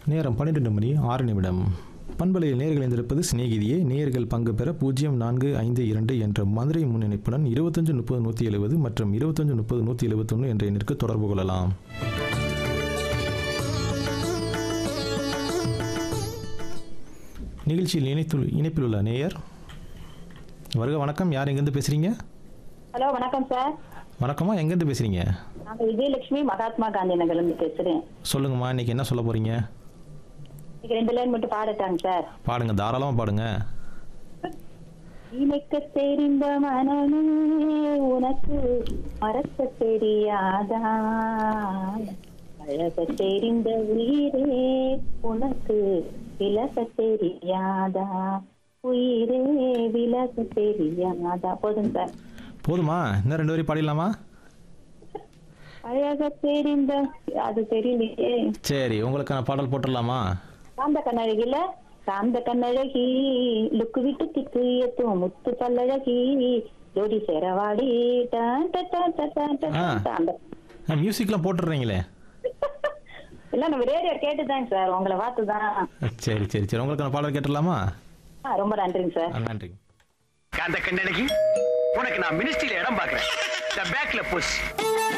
நேரம் பன்னிரெண்டு மணி ஆறு நிமிடம் பண்பலையில் நேர்கள் இணைந்திருப்பது சிநேகிதியே நேர்கள் பங்கு பெற பூஜ்ஜியம் நான்கு ஐந்து இரண்டு என்ற மதுரை முன்னிணைப்புடன் இருபத்தஞ்சு முப்பது நூற்றி எழுபது மற்றும் இருபத்தஞ்சு முப்பது நூற்றி எழுபத்தொன்று என்ற எண்ணிற்கு தொடர்பு கொள்ளலாம் நிகழ்ச்சியில் இணைத்து இணைப்பில் உள்ள நேயர் வருக வணக்கம் யார் எங்கேருந்து பேசுகிறீங்க ஹலோ வணக்கம் சார் வணக்கமா எங்கேருந்து பேசுகிறீங்க நாங்க விஜயலட்சுமி மகாத்மா காந்தி நகர்ல இருந்து பேசுறேன் சொல்லுங்கம்மா இன்னைக்கு என்ன சொல்ல போகிறீங்க இன்னைக்கு ரெண்டு லைன் மட்டும் பாடட்டாங்க சார் பாடுங்க தாராளமாக பாடுங்க இணைக்க தெரிந்த மனமே உனக்கு மறக்க தெரியாதா அழக தெரிந்த உயிரே உனக்கு விலக தெரியாதா உயிரே விலக தெரியாதா போதும் சார் போதுமா இன்னும் ரெண்டு வரி பாடிடலாமா அழக தெரிந்த அது தெரியலையே சரி உங்களுக்கான பாடல் போட்டுடலாமா சாந்த கண்ணழகில சாந்த கண்ணழகி லுக்கு விட்டு திக்கு எத்தும் முத்து பல்லழகி ஜோடி சேரவாடி டான் ட டான் ட டான் ட டான் ட. அந்த ஆ, மியூசிக்லாம் போட்டுடுறீங்களே இல்ல நம்ம ரேடியோ கேட்டுதாங்க சார் உங்களை பார்த்துதான் சரி சரி சரி உங்களுக்கான பாடல் கேட்டுடலாமா ஆ, ரொம்ப நன்றிங்க சார் ஆ, நன்றி காந்த கண்ணழகி உனக்கு நான் மினிஸ்ட்ரியில இடம் பாக்குறேன் பேக்ல புஷ்